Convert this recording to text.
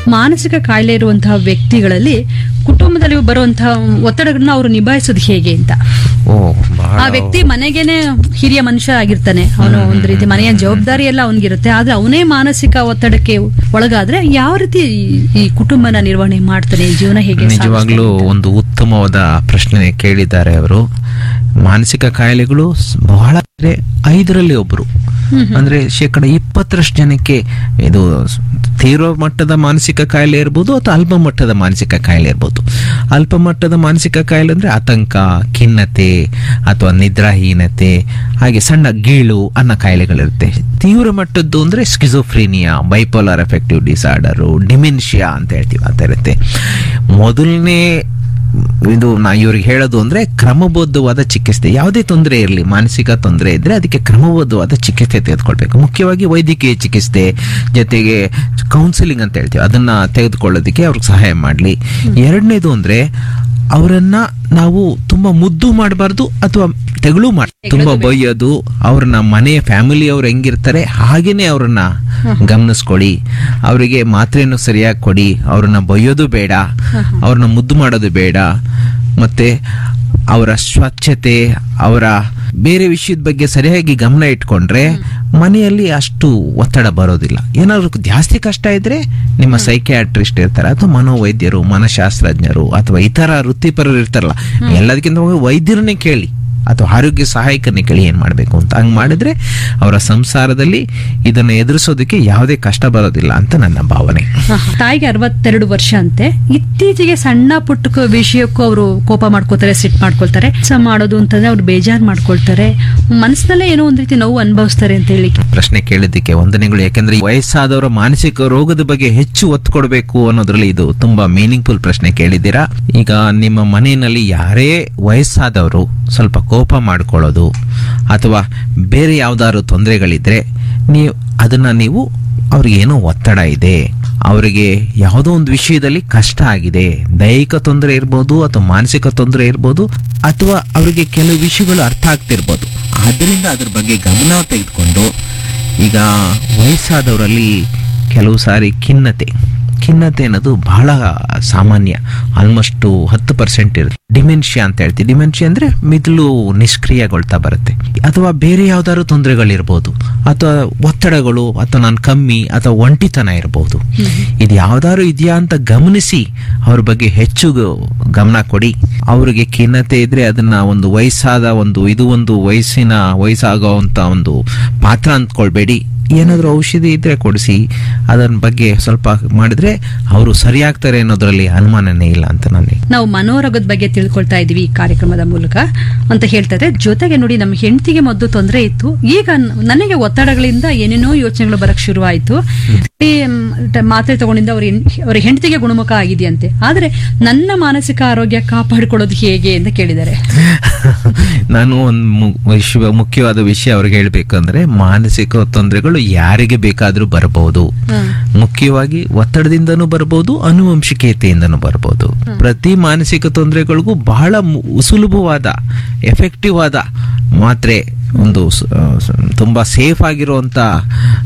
ಮಾನಸಿಕ ಕಾಯಿಲೆ ಇರುವಂತಹ ವ್ಯಕ್ತಿಗಳಲ್ಲಿ ಕುಟುಂಬದಲ್ಲಿ ಬರುವಂತಹ ಒತ್ತಡಗಳನ್ನ ಅವರು ನಿಭಾಯಿಸೋದು ಹೇಗೆ ಅಂತ ಓ ಬಹಳ ಆ ವ್ಯಕ್ತಿ ಮನೆಗೇನೆ ಹಿರಿಯ ಮನುಷ್ಯ ಆಗಿರ್ತಾನೆ ಅವನು ಒಂದು ರೀತಿ ಮನೆಯ ಜವಾಬ್ದಾರಿ ಎಲ್ಲ ಅವನಿಗಿರುತ್ತೆ ಆದ್ರೆ ಅವನೇ ಮಾನಸಿಕ ಒತ್ತಡಕ್ಕೆ ಒಳಗಾದ್ರೆ ಯಾವ ರೀತಿ ಈ- ಈ ಕುಟುಂಬನ ನಿರ್ವಹಣೆ ಮಾಡ್ತಾನೆ ಜೀವನ ಹೇಗೆ ನಿಜವಾಗ್ಲೂ ಒಂದು ಉತ್ತಮವಾದ ಪ್ರಶ್ನೆ ಕೇಳಿದ್ದಾರೆ ಅವರು ಮಾನಸಿಕ ಕಾಯಿಲೆಗಳು ಸ್- ಬಹಳ ಅಂದ್ರೆ ಐದರಲ್ಲಿ ಒಬ್ರು ಅಂದ್ರೆ ಶೇಕಡ ಇಪ್ಪತ್ತರಷ್ಟು ಜನಕ್ಕೆ ಇದು ಸ್- ತೀವ್ರ ಮಟ್ಟದ ಮಾನಸಿಕ ಕಾಯಿಲೆ ಇರ್ಬೋದು ಅಥವಾ ಅಲ್ಪ ಮಟ್ಟದ ಮಾನಸಿಕ ಕಾಯಿಲೆ ಇರ್ಬೋದು ಅಲ್ಪ ಮಟ್ಟದ ಮಾನಸಿಕ ಕಾಯಿಲೆ ಅಂದ್ರೆ ಆತಂಕ ಖಿನ್ನತೆ ಅಥವಾ ನಿದ್ರಾಹೀನತೆ ಹಾಗೆ ಸಣ್ಣ ಗೀಳು ಅನ್ನೋ ಕಾಯಿಲೆಗಳಿರುತ್ತೆ ತೀವ್ರ ಮಟ್ಟದ್ದು ಅಂದ್ರೆ schizophrenia bipolar affective disorder dementia ಅಂತ ಹೇಳ್ತೀವಿ ಅಂತ ಇರುತ್ತೆ ಮೊದಲನೇ ಇದು ನಾ ಇವ್ರಿಗೆ ಹೇಳೋದು ಅಂದ್ರೆ ಕ್ರಮಬದ್ಧವಾದ ಚಿಕಿತ್ಸೆ ಯಾವುದೇ ತೊಂದರೆ ಇರಲಿ ಮಾನಸಿಕ ತೊಂದರೆ ಇದ್ರೆ ಅದಕ್ಕೆ ಕ್ರಮಬದ್ಧವಾದ ಚಿಕಿತ್ಸೆ ತೆಗೆದುಕೊಳ್ಬೇಕು ಮುಖ್ಯವಾಗಿ ವೈದ್ಯಕೀಯ ಚಿಕಿತ್ಸೆ ಜೊತೆಗೆ ಕೌನ್ಸಿಲಿಂಗ್ ಅಂತ ಹೇಳ್ತೀವಿ ಅದನ್ನ ತೆಗೆದುಕೊಳ್ಳೋದಕ್ಕೆ ಅವ್ರಿಗೆ ಸಹಾಯ ಮಾಡಲಿ ಎರಡನೇದು ಅಂದ್ರೆ ಅವರನ್ನ ನಾವು ತುಂಬಾ ಮುದ್ದು ಮಾಡಬಾರ್ದು ಅಥವಾ ತೆಗಳು ಮಾಡಿ ತುಂಬಾ ಬೈಯೋದು ಅವ್ರನ್ನ ಮನೆಯ ಫ್ಯಾಮಿಲಿ ಅವ್ರು ಹೆಂಗಿರ್ತಾರೆ ಹಾಗೇನೆ ಅವ್ರನ್ನ ಗಮನಿಸ್ಕೊಳ್ಳಿ ಅವರಿಗೆ ಮಾತ್ರೆಯನ್ನು ಸರಿಯಾಗಿ ಕೊಡಿ ಅವ್ರನ್ನ ಬೈಯೋದು ಬೇಡ ಅವ್ರನ್ನ ಮುದ್ದು ಮಾಡೋದು ಬೇಡ ಮತ್ತೆ ಅವರ ಸ್ವಚ್ಛತೆ ಅವರ ಬೇರೆ ವಿಷಯದ ಬಗ್ಗೆ ಸರಿಯಾಗಿ ಗಮನ ಇಟ್ಕೊಂಡ್ರೆ ಮನೆಯಲ್ಲಿ ಅಷ್ಟು ಒತ್ತಡ ಬರೋದಿಲ್ಲ ಏನಾದ್ರು ಜಾಸ್ತಿ ಕಷ್ಟ ಇದ್ರೆ ನಿಮ್ಮ ಸೈಕ್ಯಾಟ್ರಿಸ್ಟ್ ಇರ್ತಾರೆ ಅಥವಾ ಮನೋವೈದ್ಯರು ಮನಶಾಸ್ತ್ರಜ್ಞರು ಅಥವಾ ಇತರ ವೃತ್ತಿಪರರು ಇರ್ತಾರಲ್ಲ ಎಲ್ಲದಕ್ಕಿಂತ ಹೋಗಿ ವೈದ್ಯರನ್ನೇ ಕೇಳಿ ಅಥವಾ ಆರೋಗ್ಯ ಸಹಾಯಕರನ್ನೇ ಕೇಳಿ ಏನ್ ಮಾಡಬೇಕು ಅಂತ ಹಂಗ್ ಮಾಡಿದ್ರೆ ಅವರ ಸಂಸಾರದಲ್ಲಿ ಇದನ್ನು ಎದುರಿಸೋದಕ್ಕೆ ಯಾವುದೇ ಕಷ್ಟ ಬರೋದಿಲ್ಲ ಅಂತ ನನ್ನ ಭಾವನೆ ಹ, ಹ. ತಾಯಿಗೆ ಅರವತ್ತೆರಡು ವರ್ಷ ಅಂತೆ ಇತ್ತೀಚೆಗೆ ಸಣ್ಣ ಪುಟ್ಟ ಕ- ವಿಷಯಕ್ಕೂ ಅವರು ಕೋಪ ಮಾಡ್ಕೋತಾರೆ ಸಿಟ್ ಮಾಡ್ಕೊಳ್ತಾರೆ ಕೆಲಸ ಮಾಡೋದು ಅಂತಂದ್ರೆ ಅವ್ರು ಬೇಜಾರ್ ಮಾಡ್ಕೊಳ್ತಾರೆ ಮನಸ್ಸಿನಲ್ಲೇ ಏನೋ ಒಂದ್ ರೀತಿ ನೋವು ಅನುಭವಿಸ್ತಾರೆ ಅಂತ ಹೇಳಿ ಪ್ರಶ್ನೆ ಕೇಳಿದ್ದಕ್ಕೆ ವಂದನೆಗಳು ಯಾಕಂದ್ರೆ ವಯಸ್ಸಾದವರ ಮಾನಸಿಕ ರೋಗದ ಬಗ್ಗೆ ಹೆಚ್ಚು ಒತ್ತು ಕೊಡಬೇಕು ಅನ್ನೋದ್ರಲ್ಲಿ ಇದು ತುಂಬಾ ಮೀನಿಂಗ್ಫುಲ್ ಪ್ರಶ್ನೆ ಕೇಳಿದ್ದೀರಾ ಈಗ ನಿಮ್ಮ ಮನೆಯಲ್ಲಿ ಯಾರೇ ವಯಸ್ಸಾದವರು ಸ್ವಲ್ಪ ಕೋಪ ಮಾಡ್ಕೊಳ್ಳೋದು ಅಥವಾ ಬೇರೆ ಯಾವ್ದಾದ್ರು ತೊಂದರೆಗಳಿದ್ರೆ ನೀವು ಅದನ್ನ ನೀವು ಅವ್ರಿಗೆ ಏನೋ ಒತ್ತಡ ಇದೆ ಅವರಿಗೆ ಯಾವುದೋ ಒಂದು ವಿಷಯದಲ್ಲಿ ಕಷ್ಟ ಆಗಿದೆ ದೈಹಿಕ ತೊಂದರೆ ಇರ್ಬೋದು ಅಥವಾ ಮಾನಸಿಕ ತೊಂದರೆ ಇರ್ಬೋದು ಅಥವಾ ಅವರಿಗೆ ಕೆಲವು ವಿಷಯಗಳು ಅರ್ಥ ಆಗ್ತಿರ್ಬೋದು ಆದ್ದರಿಂದ ಅದ್ರ ಬಗ್ಗೆ ಗಮನ ತೆಗೆದುಕೊಂಡು ಈಗ ವಯಸ್ಸಾದವರಲ್ಲಿ ಕೆಲವು ಸಾರಿ ಖಿನ್ನತೆ ಖಿನ್ನತೆ ಅನ್ನೋದು ಬಹಳ ಸಾಮಾನ್ಯ ಆಲ್ಮೋಸ್ಟ್ ಹತ್ತು ಪರ್ಸೆಂಟ್ ಇರುತ್ತೆ ಡಿಮೆನ್ಷಿಯಾ ಅಂತ ಹೇಳ್ತೀವಿ ಡಿಮೆನ್ಷಿಯಾ ಅಂದ್ರೆ ಮಿದುಳು ನಿಷ್ಕ್ರಿಯಗೊಳ್ತಾ ಬರುತ್ತೆ ಅಥವಾ ಬೇರೆ ಯಾವ್ದಾದ್ರು ತೊಂದರೆಗಳಿರ್ಬೋದು ಅಥವಾ ಒತ್ತಡಗಳು ಅಥವಾ ನಾನು ಕಮ್ಮಿ ಅಥವಾ ಒಂಟಿತನ ಇರಬಹುದು ಇದು ಯಾವ್ದಾದ್ರು ಇದೆಯಾ ಅಂತ ಗಮನಿಸಿ ಅವ್ರ ಬಗ್ಗೆ ಹೆಚ್ಚು ಗ- ಗಮನ ಕೊಡಿ ಅವರಿಗೆ ಖಿನ್ನತೆ ಇದ್ರೆ ಅದನ್ನ ಒಂದು ವಯಸ್ಸಾದ ಒಂದು ಇದು ಒಂದು ವಯಸ್ಸಿನ ವಯಸ್ಸಾಗುವಂತ ಒಂದು ಪಾತ್ರ ಅಂದ್ಕೊಳ್ಬೇಡಿ ಏನಾದರೂ ಔಷಧಿ ಇದ್ರೆ ಕೊಡಿಸಿ ಅದರ ಬಗ್ಗೆ ಸ್ವಲ್ಪ ಮಾಡಿದ್ರೆ ಅವರು ಸರಿಯಾಗ್ತಾರೆ ಅನ್ನೋದ್ರಲ್ಲಿ ಅನುಮಾನನೇ ಇಲ್ಲ ಅಂತ ನನಗೆ ನಾವು ಮನೋರೋಗದ ಬಗ್ಗೆ ತಿಳ್ಕೊಳ್ತಾ ಇದೀವಿ ಈ ಕಾರ್ಯಕ್ರಮದ ಮೂಲಕ ಅಂತ ಹೇಳ್ತಾರೆ ಜೊತೆಗೆ ನೋಡಿ ನಮ್ಮ ಹೆಂಡತಿಗೆ ಮೊದಲು ತೊಂದರೆ ಇತ್ತು ಈಗ ನ- ನನಗೆ ಒತ್ತಡಗಳಿಂದ ಏನೇನೋ ಯೋಚನೆಗಳು ಬರಕ್ ಶುರುವಾಯಿತು ಈ, ಮ್, ಟ- ಮಾತ್ರೆ ತಗೊಂಡಿಂದ ಅವ್ರ ಹೆಣ್- ಅವ್ರ ಹೆಂಡತಿಗೆ ಗುಣಮುಖ ಆಗಿದೆಯಂತೆ ಆದ್ರೆ ನನ್ನ ಮಾನಸಿಕ ಆರೋಗ್ಯ ಕಾಪಾಡಿಕೊಳ್ಳೋದು ಹೇಗೆ ಅಂತ ಕೇಳಿದ್ದಾರೆ ನಾನು ಒಂದು ಮು- ವಿಶ್ವ ಮುಖ್ಯವಾದ ವಿಷಯ ಅವ್ರಿಗೆ ಹೇಳ್ಬೇಕಂದ್ರೆ ಮಾನಸಿಕ ತೊಂದರೆಗಳು ಯಾರಿಗೆ ಬೇಕಾದ್ರೂ ಬರಬಹುದು ಹ್ಮ್. ಮುಖ್ಯವಾಗಿ ಒತ್ತಡದಿಂದನೂ ಬರಬಹುದು ಅನುವಂಶಿಕತೆಯಿಂದನೂ ಬರಬಹುದು ಪ್ರತಿ ಮಾನಸಿಕ ತೊಂದರೆಗಳಿಗೂ ಬಹಳ ಮು- ಸುಲಭವಾದ ಎಫೆಕ್ಟಿವ್ ಆದ ಮಾತ್ರೆ ಒಂದು ಸ- ಸ- ತುಂಬಾ ಸೇಫ್ ಆಗಿರುವಂತ